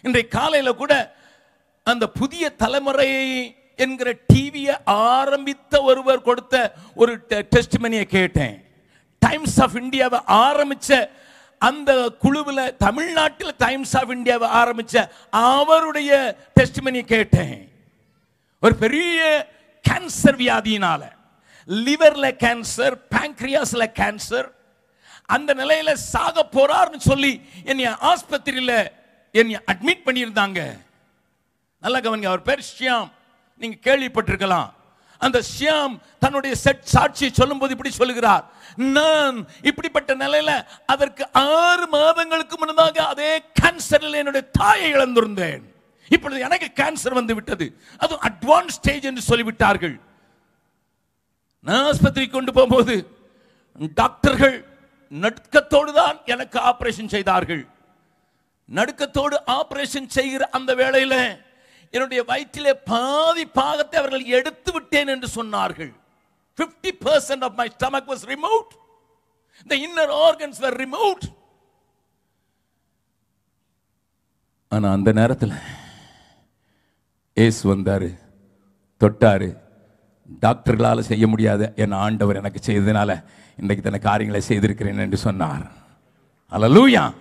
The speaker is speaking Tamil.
இன்றைக்கு காலையில கூட அந்த புதிய தலைமுறை என்கிற டிவியை ஆரம்பித்த ஒருவர் கொடுத்த ஒரு டெஸ்ட் மணியை கேட்டேன் டைம்ஸ் ஆஃப் இந்தியாவை ஆரம்பிச்ச அந்த குழுவில் தமிழ்நாட்டில் டைம்ஸ் ஆஃப் இந்தியாவை ஆரம்பிச்ச அவருடைய டெஸ்ட் மணியை கேட்டேன் ஒரு பெரிய கேன்சர் வியாதியினால லிவர்ல கேன்சர் pancreasல கேன்சர் அந்த நிலையில சாக போறார்னு சொல்லி என்னை ஆஸ்பத்திரியில என்னை அட்மிட் பண்ணியிருந்தாங்க நல்லா கவனிங்க அவர் பேர் ஷியாம் நீங்க கேள்விப்பட்டிருக்கலாம் அந்த ஷியாம் தன்னுடைய செட் சாட்சியை சொல்லும்போது இப்படி சொல்லுகிறார் நான் இப்படிப்பட்ட நிலையில அதற்கு ஆறு மாதங்களுக்கு முன்னதாக அதே கேன்சரில் என்னுடைய தாயை இழந்திருந்தேன் இப்பொழுது எனக்கு கேன்சர் வந்து விட்டது அது அட்வான்ஸ் ஸ்டேஜ் என்று சொல்லிவிட்டார்கள் நான் ஆஸ்பத்திரிக்கு கொண்டு போகும்போது டாக்டர்கள் நடுக்கத்தோடு தான் எனக்கு ஆபரேஷன் செய்தார்கள் நடுக்கத்தோடு ஆபரேஷன் செய்கிற அந்த வேளையில என்னுடைய வயிற்றிலே பாதி பாகத்தை அவர்கள் எடுத்து விட்டேன் என்று சொன்னார்கள் 50% percent of my stomach was removed. The inner organs were removed. ஆனா அந்த நேரத்தில் ஏசு வந்தாரு தொட்டாரு டாக்டர்களால் செய்ய முடியாத என் ஆண்டவர் எனக்கு செய்ததுனால இன்றைக்கு தன காரியங்களை செய்திருக்கிறேன் என்று சொன்னார் அல்லூயா